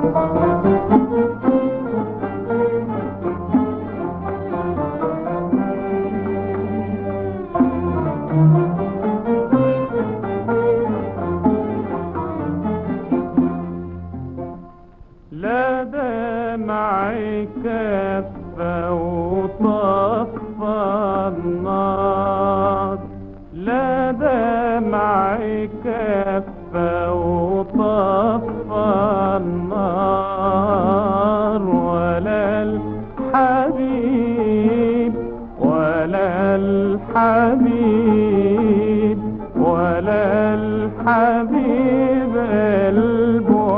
لا دمعي كفى وطفى النار لا دمعي كفى وطفى النار ولا الحبيب ولا الحبيب ولا الحبيب قلبه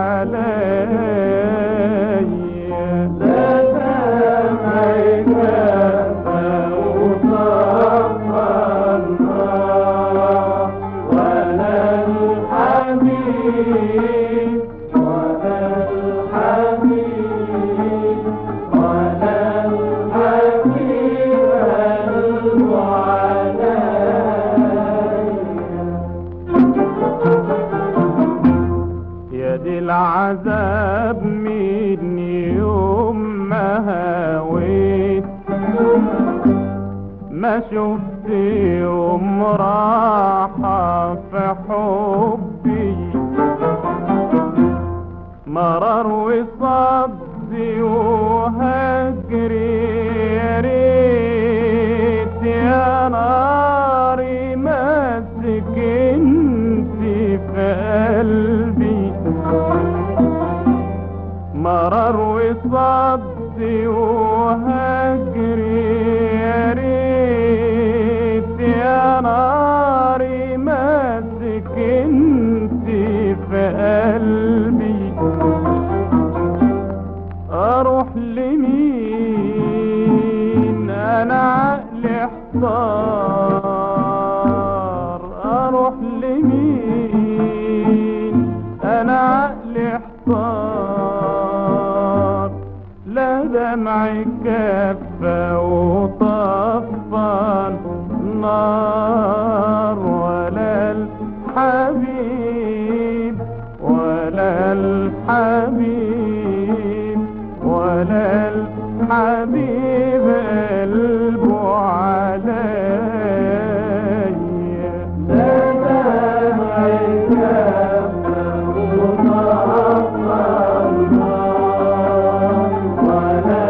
عليا لا دمعي كفى وطفى النار ولا الحبيب ولا الحبيب ولا الحبيب قلبه عليا يا دي العذاب من يوم ما هويت ما شفت يوم راحة في حبي مرار وصدي وهجري يا ريت يا ناري ما سكنت في قلبي مرار وصدي وهجري يا ريت يا ناري ما سكنت في قلبي اروح لمين انا عقلي احتار اروح لمين انا عقلي احتار لا دمعي كفى وطفى النار ولا الحبيب ولا الحبيب ولا الحبيب قلبه عليا لا دمعي كفى وطفى النار ولا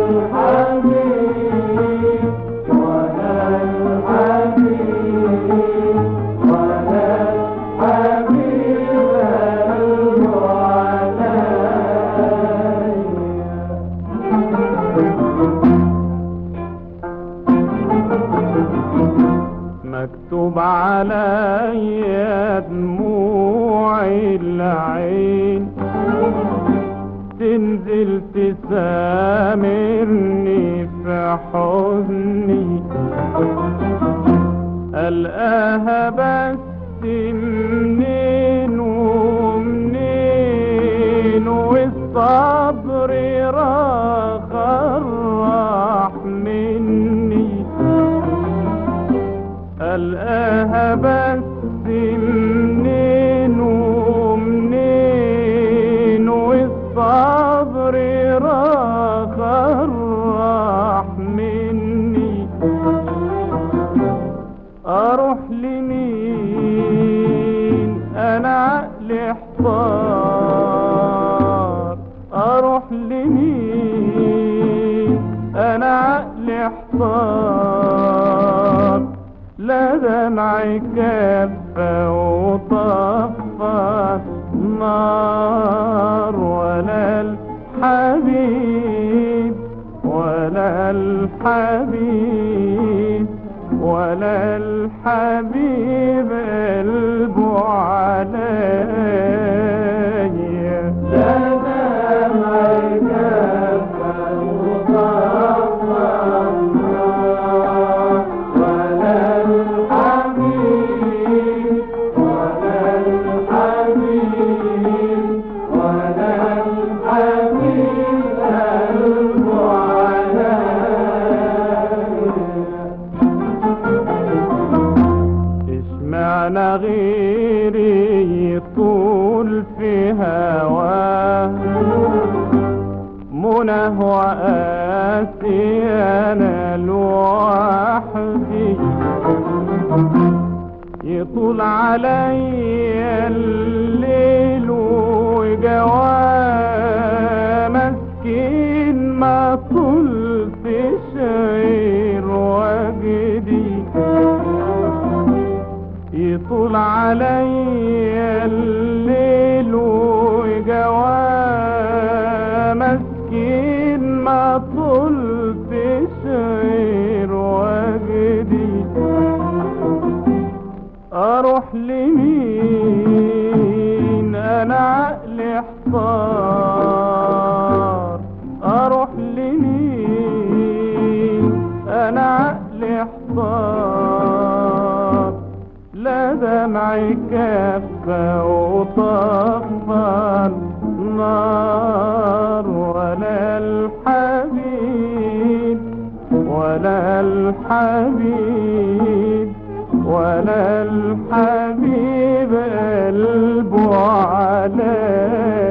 الحبيب ولا الحبيب ولا الحبيب قلبه مكتوب عليا دموع العين تنزل تسامرني في حزني ألقاها بس منين ومنين والصبر راح راح مني ألقاها بس منين ومنين والصبر راح راح مني أروح لمين أنا عقلي احتار أروح لمين أنا عقلي احتار لا دمعي كفى وطفى نار ولا الحبيب ولا الحبيب ولا الحبيب قلبه عليا لا دمعي كفى وطفى النار ولا الحبيب ولا الحبيب ولا الحبيب قلبه عليا علي الليل وجواه مسكين ما طلت شعير وجدي يطول علي الليل وجواه مسكين ما طلت شعير وجدي اروح لمين انا عقلي احتار اروح لمين انا عقلي احتار لا دمعي كفى وطفى النار ولا الحبيب ولا الحبيب ولا الحبيب قلبه عليا